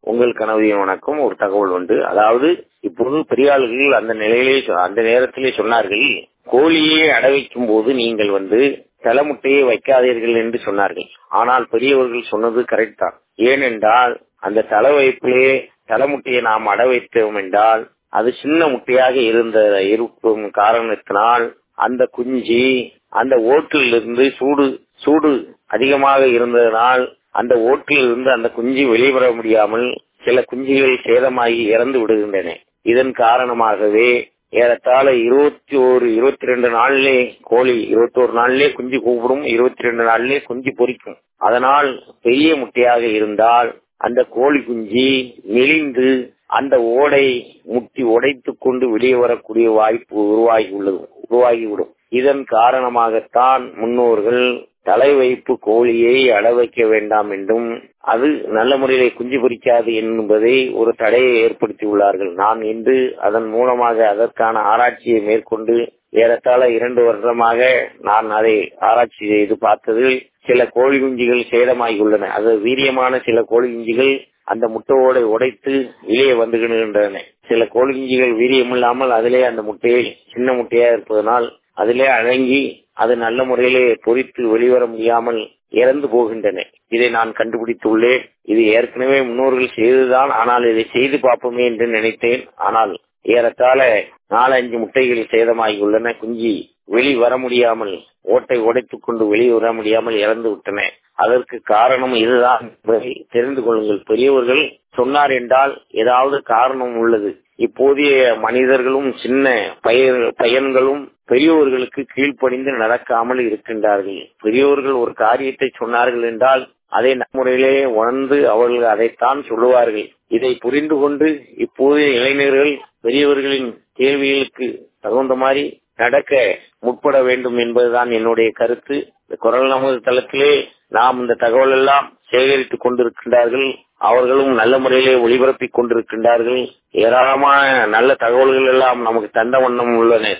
உங்கள் கனவியின் வணக்கம் ஒரு தகவல் உண்டு அதாவது இப்போது பெரியாளர்கள் அந்த நிலையிலே சொ- அந்த நேரத்திலே சொன்னார்கள் கோழியை அடவைக்கும் போது நீங்கள் வந்து தலைமுட்டையை வைக்காதீர்கள் என்று சொன்னார்கள் ஆனால் பெரியவர்கள் சொன்னது கரெக்ட் தான் ஏனென்றால் அந்த தலை வைப்பிலே தலைமுட்டையை நாம் அட வைத்தோம் என்றால் அது சின்ன முட்டையாக இருந்த இருக்கும் காரணத்தினால் அந்த குஞ்சு அந்த ஓட்டிலிருந்து சூடு சூடு அதிகமாக இருந்ததனால் அந்த ஓட்டிலிருந்து அந்த குஞ்சு வெளிவர முடியாமல் சில குஞ்சுகள் சேதமாகி இறந்து விடுகின்றன இதன் காரணமாகவே ஏறத்தாழ இருபத்தி ஒரு இருபத்தி ரெண்டு நாள்லே கோழி இருபத்தி ஒரு நாள்லே குஞ்சு கூப்பிடும் இருபத்தி ரெண்டு நாள்லே குஞ்சு பொரிக்கும் அதனால் பெரிய முட்டையாக இருந்தால் அந்த கோழி குஞ்சு மெலிந்து அந்த ஓடை முட்டி உடைத்துக் கொண்டு வெளியே வரக்கூடிய வாய்ப்பு உருவாகி உள்ளது உருவாகிவிடும் இதன் காரணமாகத்தான் முன்னோர்கள் தலை வைப்பு கோழியை அட வைக்க வேண்டாம் என்றும் அது நல்ல முறையிலே குஞ்சு பொரிக்காது என்பதை ஒரு தடையை ஏற்படுத்தி உள்ளார்கள் நான் இன்று அதன் மூலமாக அதற்கான ஆராய்ச்சியை மேற்கொண்டு ஏறத்தாழ இரண்டு வருடமாக நான் அதை ஆராய்ச்சி செய்து பார்த்ததில் சில கோழி குஞ்சுகள் சேதமாகி உள்ளன அது வீரியமான சில கோழி குஞ்சுகள் அந்த முட்டையோடை உடைத்து வெளியே வந்துகின்றன சில கோழி குஞ்சுகள் வீரியம் இல்லாமல் அதிலே அந்த முட்டையை சின்ன முட்டையா இருப்பதனால் அதிலே அடங்கி அது நல்ல முறையிலே பொறித்து வெளிவர முடியாமல் இறந்து போகின்றன இதை நான் கண்டுபிடித்துள்ளேன் இது ஏற்கனவே முன்னோர்கள் செய்துதான் ஆனால் இதை செய்து பார்ப்போமே என்று நினைத்தேன் ஆனால் ஏறத்தாழ நாலஞ்சு முட்டைகள் சேதமாகி உள்ளன குஞ்சு வெளி வர முடியாமல் ஓட்டை உடைத்துக் கொண்டு வெளியே வர முடியாமல் இறந்து விட்டன அதற்கு காரணம் இதுதான் என்பதை தெரிந்து கொள்ளுங்கள் பெரியவர்கள் சொன்னார் என்றால் ஏதாவது காரணம் உள்ளது இப்போதைய மனிதர்களும் சின்ன பயிர் பையன்களும் பெரியோர்களுக்கு கீழ்ப்படிந்து நடக்காமல் இருக்கின்றார்கள் பெரியோர்கள் ஒரு காரியத்தை சொன்னார்கள் என்றால் அதை நடைமுறையிலே உணர்ந்து அவர்கள் அதைத்தான் சொல்லுவார்கள் இதை புரிந்து கொண்டு இப்போதைய இளைஞர்கள் பெரியவர்களின் கேள்விகளுக்கு தகுந்த மாதிரி நடக்க முற்பட வேண்டும் என்பதுதான் என்னுடைய கருத்து இந்த குரல் நமது தளத்திலே நாம் இந்த தகவல் எல்லாம் சேகரித்துக் கொண்டிருக்கின்றார்கள் அவர்களும் நல்ல முறையிலே ஒளிபரப்பிக் கொண்டிருக்கின்றார்கள் ஏராளமான நல்ல தகவல்கள் எல்லாம் நமக்கு தந்த வண்ணம் உள்ளன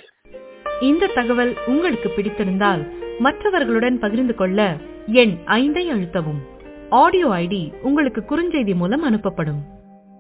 இந்த தகவல் உங்களுக்கு பிடித்திருந்தால் மற்றவர்களுடன் பகிர்ந்து கொள்ள எண் ஐந்தை அழுத்தவும் ஆடியோ ஐடி உங்களுக்கு குறுஞ்செய்தி மூலம் அனுப்பப்படும்